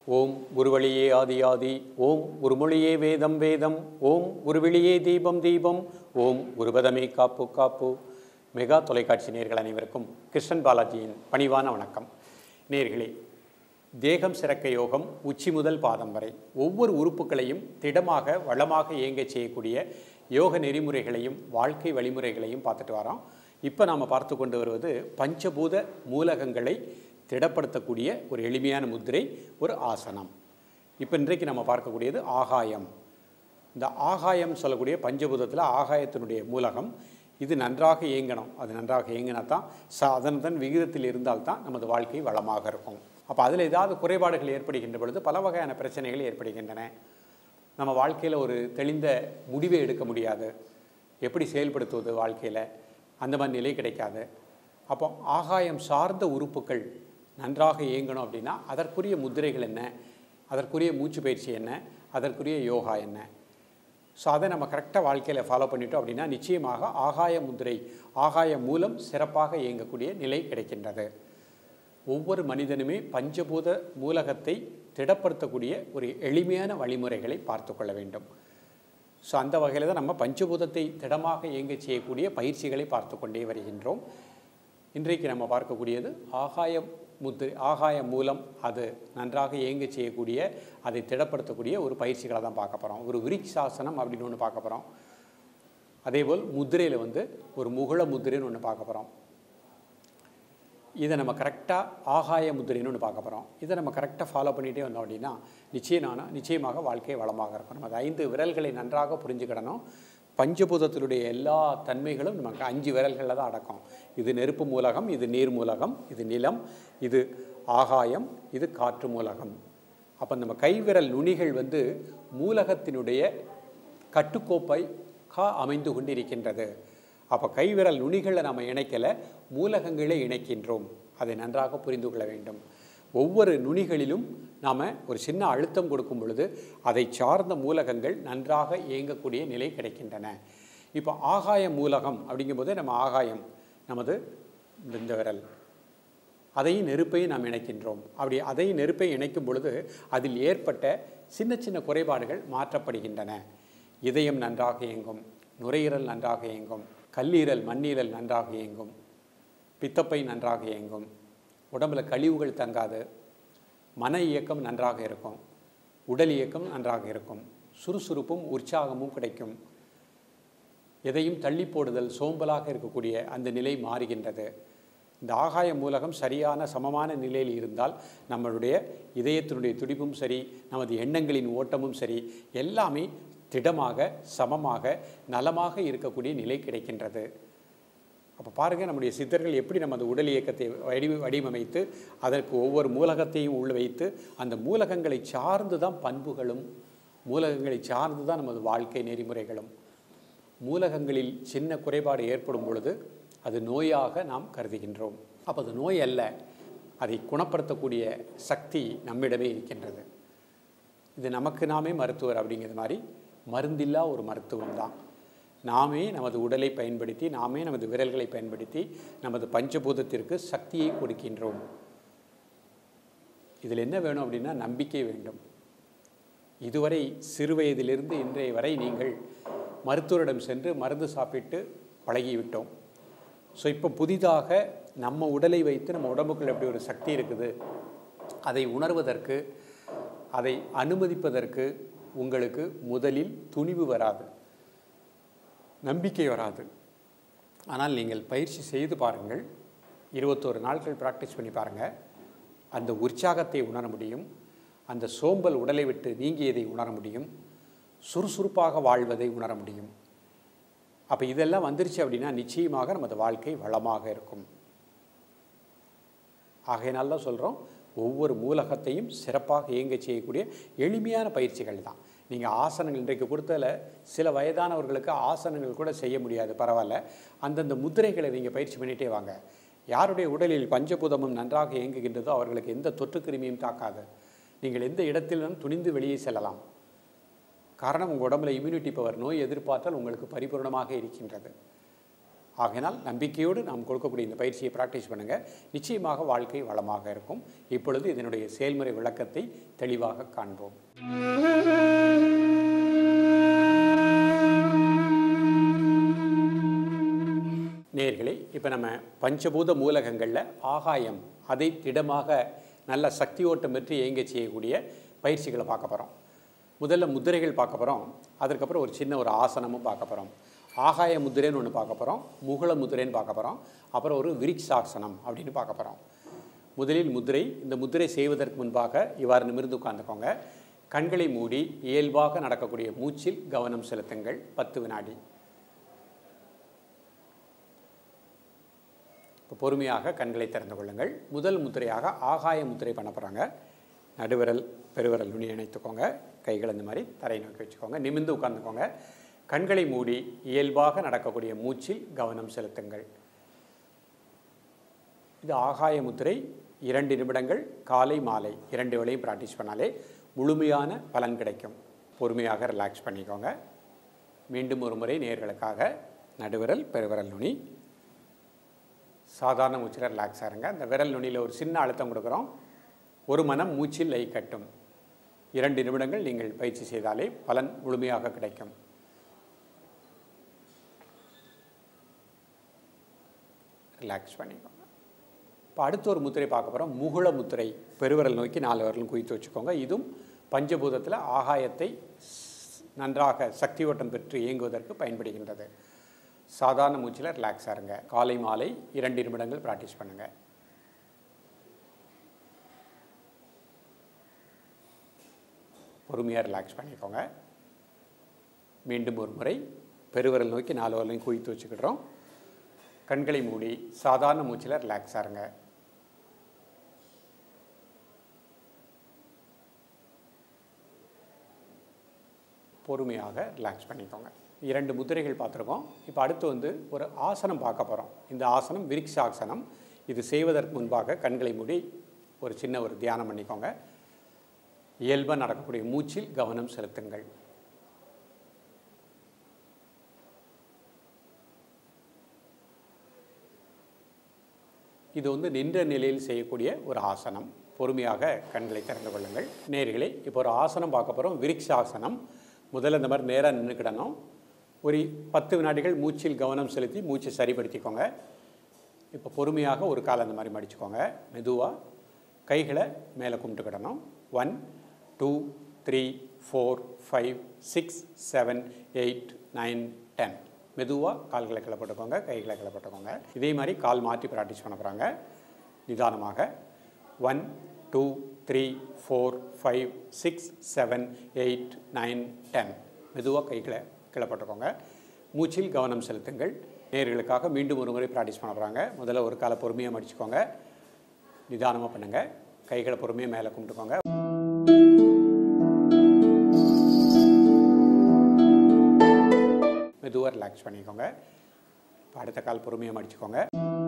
ஓம் குருவழியே ஆதி ஆதி ஓம் குருமொழியே வேதம் வேதம் ஓம் குருவிழியே தீபம் தீபம் ஓம் குருபதமே காப்பு காப்பு மெகா தொலைக்காட்சி நேர்கள் அனைவருக்கும் கிருஷ்ணன் பாலாஜியின் பணிவான வணக்கம் நேர்களே தேகம் சிறக்க யோகம் உச்சி முதல் பாதம் வரை ஒவ்வொரு உறுப்புகளையும் திடமாக வளமாக இயங்கச் செய்யக்கூடிய யோக நெறிமுறைகளையும் வாழ்க்கை வழிமுறைகளையும் பார்த்துட்டு வரோம் இப்போ நாம் பார்த்து கொண்டு வருவது பஞ்சபூத மூலகங்களை திடப்படுத்தக்கூடிய ஒரு எளிமையான முத்திரை ஒரு ஆசனம் இப்போ இன்றைக்கு நம்ம பார்க்கக்கூடியது ஆகாயம் இந்த ஆகாயம் சொல்லக்கூடிய பஞ்சபூதத்தில் ஆகாயத்தினுடைய மூலகம் இது நன்றாக இயங்கணும் அது நன்றாக இயங்கினா தான் ச அதனுடன் விகிதத்தில் இருந்தால்தான் நமது வாழ்க்கை வளமாக இருக்கும் அப்போ அதில் ஏதாவது குறைபாடுகள் ஏற்படுகின்ற பொழுது பல வகையான பிரச்சனைகள் ஏற்படுகின்றன நம்ம வாழ்க்கையில் ஒரு தெளிந்த முடிவை எடுக்க முடியாது எப்படி செயல்படுத்துவது வாழ்க்கையில் அந்த மாதிரி நிலை கிடைக்காது அப்போ ஆகாயம் சார்ந்த உறுப்புகள் நன்றாக இயங்கணும் அப்படின்னா அதற்குரிய முத்திரைகள் என்ன அதற்குரிய மூச்சு பயிற்சி என்ன அதற்குரிய யோகா என்ன ஸோ அதை நம்ம கரெக்டாக வாழ்க்கையில் ஃபாலோ பண்ணிட்டோம் அப்படின்னா நிச்சயமாக ஆகாய முத்திரை ஆகாய மூலம் சிறப்பாக இயங்கக்கூடிய நிலை கிடைக்கின்றது ஒவ்வொரு மனிதனுமே பஞ்சபூத மூலகத்தை திடப்படுத்தக்கூடிய ஒரு எளிமையான வழிமுறைகளை பார்த்து கொள்ள வேண்டும் ஸோ அந்த வகையில் தான் நம்ம பஞ்சபூதத்தை திடமாக இயங்க செய்யக்கூடிய பயிற்சிகளை பார்த்து கொண்டே வருகின்றோம் இன்றைக்கு நம்ம பார்க்கக்கூடியது ஆகாய முத்திரை ஆகாய மூலம் அது நன்றாக இயங்க செய்யக்கூடிய அதை திடப்படுத்தக்கூடிய ஒரு பயிற்சிகளை தான் பார்க்க போகிறோம் ஒரு விரிக்ஷாசனம் அப்படின்னு ஒன்று பார்க்க போகிறோம் அதேபோல் முத்திரையில் வந்து ஒரு முகுள முத்திரைன்னு ஒன்று பார்க்க போகிறோம் இதை நம்ம கரெக்டாக ஆகாய முத்திரைன்னு ஒன்று பார்க்க போகிறோம் இதை நம்ம கரெக்டாக ஃபாலோ பண்ணிகிட்டே வந்தோம் அப்படின்னா நிச்சயமான நிச்சயமாக வாழ்க்கை வளமாக இருக்கும் நம்ம அது ஐந்து விரல்களை நன்றாக புரிஞ்சுக்கிடணும் பஞ்சபூதத்தினுடைய எல்லா தன்மைகளும் நமக்கு அஞ்சு விரல்களில் தான் அடக்கம் இது நெருப்பு மூலகம் இது நீர் மூலகம் இது நிலம் இது ஆகாயம் இது காற்று மூலகம் அப்போ நம்ம கைவிரல் நுனிகள் வந்து மூலகத்தினுடைய கட்டுக்கோப்பை கா அமைந்து கொண்டு இருக்கின்றது அப்போ கைவிரல் நுனிகளை நம்ம இணைக்கலை மூலகங்களை இணைக்கின்றோம் அதை நன்றாக புரிந்து கொள்ள வேண்டும் ஒவ்வொரு நுனிகளிலும் நாம் ஒரு சின்ன அழுத்தம் கொடுக்கும் பொழுது அதை சார்ந்த மூலகங்கள் நன்றாக இயங்கக்கூடிய நிலை கிடைக்கின்றன இப்போ ஆகாய மூலகம் அப்படிங்கும்போது நம்ம ஆகாயம் நமது இந்த விரல் அதையும் நெருப்பையும் நாம் இணைக்கின்றோம் அப்படி அதையும் நெருப்பை இணைக்கும் பொழுது அதில் ஏற்பட்ட சின்ன சின்ன குறைபாடுகள் மாற்றப்படுகின்றன இதயம் நன்றாக இயங்கும் நுரையீரல் நன்றாக இயங்கும் கல்லீரல் மண்ணீரல் நன்றாக இயங்கும் பித்தப்பை நன்றாக இயங்கும் உடம்புல கழிவுகள் தங்காது மன இயக்கம் நன்றாக இருக்கும் உடல் இயக்கம் நன்றாக இருக்கும் சுறுசுறுப்பும் உற்சாகமும் கிடைக்கும் எதையும் தள்ளி போடுதல் சோம்பலாக இருக்கக்கூடிய அந்த நிலை மாறுகின்றது இந்த ஆகாய மூலகம் சரியான சமமான நிலையில் இருந்தால் நம்மளுடைய இதயத்தினுடைய துடிப்பும் சரி நமது எண்ணங்களின் ஓட்டமும் சரி எல்லாமே திடமாக சமமாக நலமாக இருக்கக்கூடிய நிலை கிடைக்கின்றது அப்போ பாருங்கள் நம்முடைய சித்தர்கள் எப்படி நமது உடல் இயக்கத்தை வடி வடிவமைத்து அதற்கு ஒவ்வொரு மூலகத்தையும் உள் வைத்து அந்த மூலகங்களை சார்ந்து தான் பண்புகளும் மூலகங்களை சார்ந்து தான் நமது வாழ்க்கை நெறிமுறைகளும் மூலகங்களில் சின்ன குறைபாடு ஏற்படும் பொழுது அது நோயாக நாம் கருதுகின்றோம் அப்போ அது நோய் அல்ல அதை குணப்படுத்தக்கூடிய சக்தி நம்மிடமே இருக்கின்றது இது நமக்கு நாமே மருத்துவர் அப்படிங்கிறது மாதிரி மருந்தில்லா ஒரு மருத்துவம் தான் நாமே நமது உடலை பயன்படுத்தி நாமே நமது விரல்களை பயன்படுத்தி நமது பஞ்சபூதத்திற்கு சக்தியை கொடுக்கின்றோம் இதில் என்ன வேணும் அப்படின்னா நம்பிக்கை வேண்டும் இதுவரை சிறு வயதிலிருந்து இன்றைய வரை நீங்கள் மருத்துவரிடம் சென்று மருந்து சாப்பிட்டு பழகிவிட்டோம் ஸோ இப்போ புதிதாக நம்ம உடலை வைத்து நம்ம உடம்புக்குள்ள எப்படி ஒரு சக்தி இருக்குது அதை உணர்வதற்கு அதை அனுமதிப்பதற்கு உங்களுக்கு முதலில் துணிவு வராது நம்பிக்கை வராது ஆனால் நீங்கள் பயிற்சி செய்து பாருங்கள் இருபத்தோரு நாட்கள் ப்ராக்டிஸ் பண்ணி பாருங்கள் அந்த உற்சாகத்தை உணர முடியும் அந்த சோம்பல் உடலை விட்டு நீங்கியதை உணர முடியும் சுறுசுறுப்பாக வாழ்வதை உணர முடியும் அப்போ இதெல்லாம் வந்துருச்சு அப்படின்னா நிச்சயமாக நமது வாழ்க்கை வளமாக இருக்கும் ஆகையினால தான் சொல்கிறோம் ஒவ்வொரு மூலகத்தையும் சிறப்பாக இயங்க செய்யக்கூடிய எளிமையான பயிற்சிகள் தான் நீங்கள் ஆசனங்கள் இன்றைக்கு கொடுத்ததில் சில வயதானவர்களுக்கு ஆசனங்கள் கூட செய்ய முடியாது பரவாயில்ல அந்தந்த முத்திரைகளை நீங்கள் பயிற்சி பண்ணிகிட்டே வாங்க யாருடைய உடலில் பஞ்சபூதமும் நன்றாக இயங்குகின்றதோ அவர்களுக்கு எந்த தொற்று கிருமியும் தாக்காது நீங்கள் எந்த இடத்திலும் துணிந்து வெளியே செல்லலாம் காரணம் உங்கள் உடம்புல இம்யூனிட்டி பவர் நோய் எதிர்பார்த்தால் உங்களுக்கு பரிபூர்ணமாக இருக்கின்றது ஆகையினால் நம்பிக்கையோடு நாம் கொடுக்கக்கூடிய இந்த பயிற்சியை ப்ராக்டிஸ் பண்ணுங்கள் நிச்சயமாக வாழ்க்கை வளமாக இருக்கும் இப்பொழுது இதனுடைய செயல்முறை விளக்கத்தை தெளிவாக காண்போம் நேர்களே இப்போ நம்ம பஞ்சபூத மூலகங்களில் ஆகாயம் அதை திடமாக நல்ல சக்தி ஓட்டம் பெற்று இயங்க செய்யக்கூடிய பயிற்சிகளை பார்க்க போகிறோம் முதல்ல முத்திரைகள் பார்க்க போகிறோம் அதுக்கப்புறம் ஒரு சின்ன ஒரு ஆசனமும் பார்க்க போகிறோம் ஆகாய முத்திரைன்னு ஒன்று பார்க்க போகிறோம் முகுள முத்திரைன்னு பார்க்க போகிறோம் அப்புறம் ஒரு விரிக்ஷாசனம் அப்படின்னு பார்க்க போகிறோம் முதலில் முதிரை இந்த முதிரை செய்வதற்கு முன்பாக இவ்வாறு நிமிர்ந்து உட்கார்ந்துக்கோங்க கண்களை மூடி இயல்பாக நடக்கக்கூடிய மூச்சில் கவனம் செலுத்துங்கள் பத்து வினாடி இப்போ பொறுமையாக கண்களை திறந்து கொள்ளுங்கள் முதல் முத்திரையாக ஆகாய முத்திரை பண்ண போகிறாங்க நடுவிரல் பெருவிரல் நுனி இணைத்துக்கோங்க கைகள் இந்த மாதிரி தரை நோக்கி வச்சுக்கோங்க நிமிர்ந்து உட்கார்ந்துக்கோங்க கண்களை மூடி இயல்பாக நடக்கக்கூடிய மூச்சில் கவனம் செலுத்துங்கள் இது ஆகாய முத்திரை இரண்டு நிமிடங்கள் காலை மாலை இரண்டு வேளையும் ப்ராக்டிஸ் பண்ணாலே முழுமையான பலன் கிடைக்கும் பொறுமையாக ரிலாக்ஸ் பண்ணிக்கோங்க மீண்டும் ஒரு முறை நேர்களுக்காக நடுவிரல் பெருவிரல் நுனி சாதாரண மூச்சில் ரிலாக்ஸ் ஆகுங்க அந்த விரல் நுனியில் ஒரு சின்ன அழுத்தம் கொடுக்குறோம் ஒரு மனம் மூச்சில் லை கட்டும் இரண்டு நிமிடங்கள் நீங்கள் பயிற்சி செய்தாலே பலன் முழுமையாக கிடைக்கும் ரிலாக்ஸ் பண்ணிக்கோங்க இப்போ அடுத்த ஒரு முத்திரை பார்க்க போகிறோம் முகுள முத்திரை பெருவிரல் நோக்கி நாலு விரலும் குவித்து வச்சுக்கோங்க இதுவும் பஞ்சபூதத்தில் ஆகாயத்தை நன்றாக சக்தி ஓட்டம் பெற்று இயங்குவதற்கு பயன்படுகின்றது சாதாரண மூச்சில் ரிலாக்ஸாக இருங்க காலை மாலை இரண்டு நிமிடங்கள் ப்ராக்டிஸ் பண்ணுங்கள் பொறுமையாக ரிலாக்ஸ் பண்ணிக்கோங்க மீண்டும் ஒரு முறை பெருவிரல் நோக்கி நாலு வரலையும் குவித்து வச்சுக்கிடுறோம் கண்களை மூடி சாதாரண மூச்சில் ரிலாக்ஸாக இருங்க பொறுமையாக ரிலாக்ஸ் பண்ணிக்கோங்க இரண்டு முதிரைகள் பார்த்துருக்கோம் இப்போ அடுத்து வந்து ஒரு ஆசனம் பார்க்க போகிறோம் இந்த ஆசனம் விரிக்ஷாசனம் இது செய்வதற்கு முன்பாக கண்களை மூடி ஒரு சின்ன ஒரு தியானம் பண்ணிக்கோங்க இயல்பாக நடக்கக்கூடிய மூச்சில் கவனம் செலுத்துங்கள் இது வந்து நின்ற நிலையில் செய்யக்கூடிய ஒரு ஆசனம் பொறுமையாக கண்களை திறந்து கொள்ளுங்கள் நேர்களே இப்போ ஒரு ஆசனம் பார்க்க போகிறோம் விரிக்ஷாசனம் முதல்ல இந்த மாதிரி நேராக நின்றுக்கிடணும் ஒரு பத்து வினாடிகள் மூச்சில் கவனம் செலுத்தி மூச்சை சரிப்படுத்திக்கோங்க இப்போ பொறுமையாக ஒரு கால் அந்த மாதிரி மடிச்சுக்கோங்க மெதுவாக கைகளை மேலே கும்பிட்டுக்கிடணும் one two three four five six seven eight nine ten மெதுவாக கால்களை கிளப்பட்டுக்கோங்க கைகளை கிளப்பட்டுக்கோங்க இதே மாதிரி கால் மாற்றி ப்ராக்டிஸ் பண்ண போகிறாங்க நிதானமாக one two three four five six seven eight nine ten மெதுவாக கைகளை கிளப்பட்டுக்கோங்க மூச்சில் கவனம் செலுத்துங்கள் நேர்களுக்காக மீண்டும் ஒரு முறை ப்ராக்டிஸ் பண்ண போகிறாங்க முதல்ல ஒரு காலை பொறுமையாக மடிச்சுக்கோங்க நிதானமாக பண்ணுங்கள் கைகளை பொறுமையாக மேலே கும்பிட்டுக்கோங்க மெதுவாக ரிலாக்ஸ் பண்ணிக்கோங்க இப்போ அடுத்த கால் பொறுமையாக மடிச்சுக்கோங்க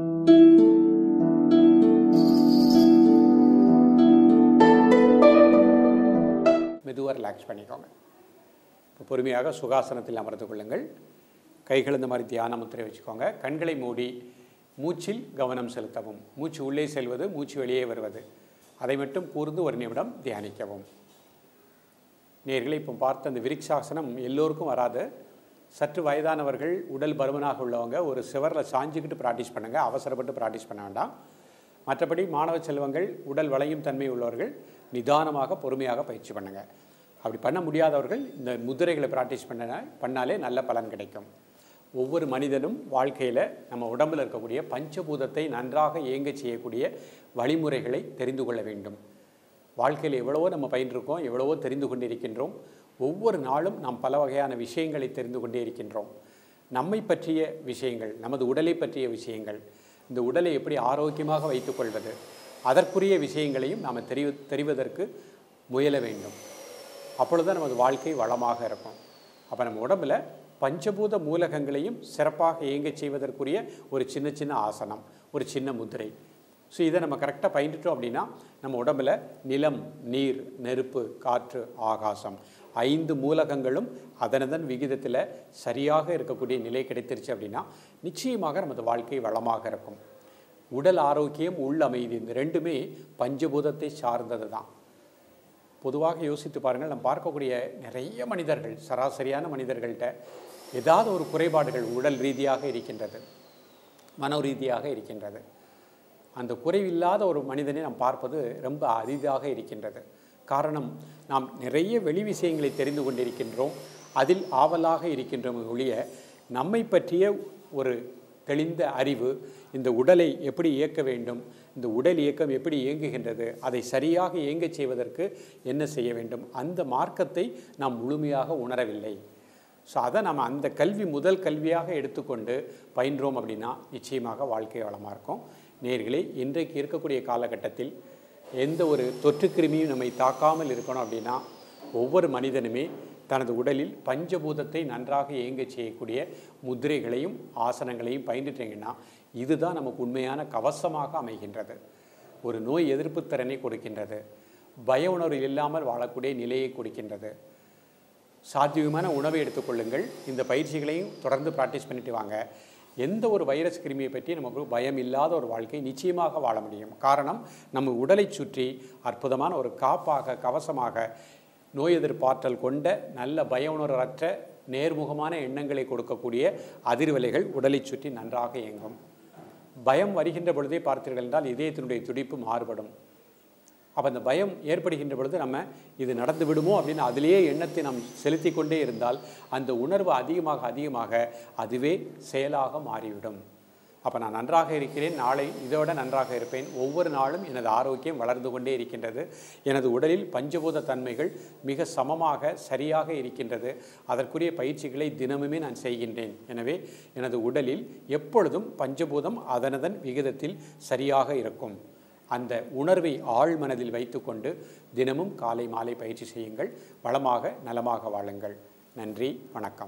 மெதுவாக ரிலாக்ஸ் பண்ணிக்கோங்க இப்போ பொறுமையாக சுகாசனத்தில் அமர்ந்து கொள்ளுங்கள் கைகள் இந்த மாதிரி தியான முத்திரை வச்சுக்கோங்க கண்களை மூடி மூச்சில் கவனம் செலுத்தவும் மூச்சு உள்ளே செல்வது மூச்சு வெளியே வருவது அதை மட்டும் கூர்ந்து ஒரு நிமிடம் தியானிக்கவும் நேர்களை இப்போ பார்த்த அந்த விரிக்ஷாசனம் எல்லோருக்கும் வராது சற்று வயதானவர்கள் உடல் பருமனாக உள்ளவங்க ஒரு சிவரில் சாஞ்சிக்கிட்டு ப்ராக்டிஸ் பண்ணுங்கள் அவசரப்பட்டு ப்ராக்டிஸ் பண்ண வேண்டாம் மற்றபடி மாணவ செல்வங்கள் உடல் வளையும் தன்மை உள்ளவர்கள் நிதானமாக பொறுமையாக பயிற்சி பண்ணுங்கள் அப்படி பண்ண முடியாதவர்கள் இந்த முதிரைகளை ப்ராக்டிஸ் பண்ண பண்ணாலே நல்ல பலன் கிடைக்கும் ஒவ்வொரு மனிதனும் வாழ்க்கையில் நம்ம உடம்பில் இருக்கக்கூடிய பஞ்சபூதத்தை நன்றாக இயங்க செய்யக்கூடிய வழிமுறைகளை தெரிந்து கொள்ள வேண்டும் வாழ்க்கையில் எவ்வளவோ நம்ம பயின்றிருக்கோம் எவ்வளவோ தெரிந்து கொண்டிருக்கின்றோம் ஒவ்வொரு நாளும் நாம் பல வகையான விஷயங்களை தெரிந்து கொண்டே இருக்கின்றோம் நம்மை பற்றிய விஷயங்கள் நமது உடலை பற்றிய விஷயங்கள் இந்த உடலை எப்படி ஆரோக்கியமாக வைத்துக்கொள்வது அதற்குரிய விஷயங்களையும் நாம் தெரி தெரிவதற்கு முயல வேண்டும் அப்பொழுது நமது வாழ்க்கை வளமாக இருக்கும் அப்போ நம்ம உடம்புல பஞ்சபூத மூலகங்களையும் சிறப்பாக இயங்கச் செய்வதற்குரிய ஒரு சின்ன சின்ன ஆசனம் ஒரு சின்ன முதிரை ஸோ இதை நம்ம கரெக்டாக பயின்றுட்டோம் அப்படின்னா நம்ம உடம்புல நிலம் நீர் நெருப்பு காற்று ஆகாசம் ஐந்து மூலகங்களும் அதனதன் விகிதத்தில் சரியாக இருக்கக்கூடிய நிலை கிடைத்திருச்சு அப்படின்னா நிச்சயமாக நமது வாழ்க்கை வளமாக இருக்கும் உடல் ஆரோக்கியம் உள் அமைதி இந்த ரெண்டுமே பஞ்சபூதத்தை சார்ந்தது தான் பொதுவாக யோசித்து பாருங்கள் நம்ம பார்க்கக்கூடிய நிறைய மனிதர்கள் சராசரியான மனிதர்கள்ட்ட ஏதாவது ஒரு குறைபாடுகள் உடல் ரீதியாக இருக்கின்றது மனோ ரீதியாக இருக்கின்றது அந்த குறைவில்லாத ஒரு மனிதனை நாம் பார்ப்பது ரொம்ப அரிதாக இருக்கின்றது காரணம் நாம் நிறைய வெளி விஷயங்களை தெரிந்து கொண்டிருக்கின்றோம் அதில் ஆவலாக இருக்கின்றோம் ஒழிய நம்மை பற்றிய ஒரு தெளிந்த அறிவு இந்த உடலை எப்படி இயக்க வேண்டும் இந்த உடல் இயக்கம் எப்படி இயங்குகின்றது அதை சரியாக இயங்கச் செய்வதற்கு என்ன செய்ய வேண்டும் அந்த மார்க்கத்தை நாம் முழுமையாக உணரவில்லை ஸோ அதை நம்ம அந்த கல்வி முதல் கல்வியாக எடுத்துக்கொண்டு பயின்றோம் அப்படின்னா நிச்சயமாக வாழ்க்கை வளமாக இருக்கும் நேர்களே இன்றைக்கு இருக்கக்கூடிய காலகட்டத்தில் எந்த ஒரு தொற்றுக்கிருமியும் நம்மை தாக்காமல் இருக்கணும் அப்படின்னா ஒவ்வொரு மனிதனுமே தனது உடலில் பஞ்சபூதத்தை நன்றாக இயங்கச் செய்யக்கூடிய முத்திரைகளையும் ஆசனங்களையும் பயின்றுட்டீங்கன்னா இதுதான் நமக்கு உண்மையான கவசமாக அமைகின்றது ஒரு நோய் எதிர்ப்பு திறனை கொடுக்கின்றது பய உணர்வு இல்லாமல் வாழக்கூடிய நிலையை கொடுக்கின்றது சாத்தியமான உணவை எடுத்துக்கொள்ளுங்கள் இந்த பயிற்சிகளையும் தொடர்ந்து ப்ராக்டிஸ் பண்ணிட்டு வாங்க எந்த ஒரு வைரஸ் கிருமியை பற்றி நமக்கு பயம் இல்லாத ஒரு வாழ்க்கை நிச்சயமாக வாழ முடியும் காரணம் நம்ம உடலை சுற்றி அற்புதமான ஒரு காப்பாக கவசமாக நோய் எதிர்ப்பாற்றல் கொண்ட நல்ல பய உணர்வற்ற நேர்முகமான எண்ணங்களை கொடுக்கக்கூடிய அதிர்வலைகள் உடலை சுற்றி நன்றாக இயங்கும் பயம் வருகின்ற பொழுதே பார்த்தீர்கள் என்றால் இதயத்தினுடைய துடிப்பு மாறுபடும் அப்போ அந்த பயம் ஏற்படுகின்ற பொழுது நம்ம இது நடந்து விடுமோ அப்படின்னு அதிலேயே எண்ணத்தை நாம் செலுத்தி கொண்டே இருந்தால் அந்த உணர்வு அதிகமாக அதிகமாக அதுவே செயலாக மாறிவிடும் அப்போ நான் நன்றாக இருக்கிறேன் நாளை இதோட நன்றாக இருப்பேன் ஒவ்வொரு நாளும் எனது ஆரோக்கியம் வளர்ந்து கொண்டே இருக்கின்றது எனது உடலில் பஞ்சபூத தன்மைகள் மிக சமமாக சரியாக இருக்கின்றது அதற்குரிய பயிற்சிகளை தினமுமே நான் செய்கின்றேன் எனவே எனது உடலில் எப்பொழுதும் பஞ்சபூதம் அதனதன் விகிதத்தில் சரியாக இருக்கும் அந்த உணர்வை ஆழ் மனதில் வைத்துக்கொண்டு தினமும் காலை மாலை பயிற்சி செய்யுங்கள் வளமாக நலமாக வாழுங்கள் நன்றி வணக்கம்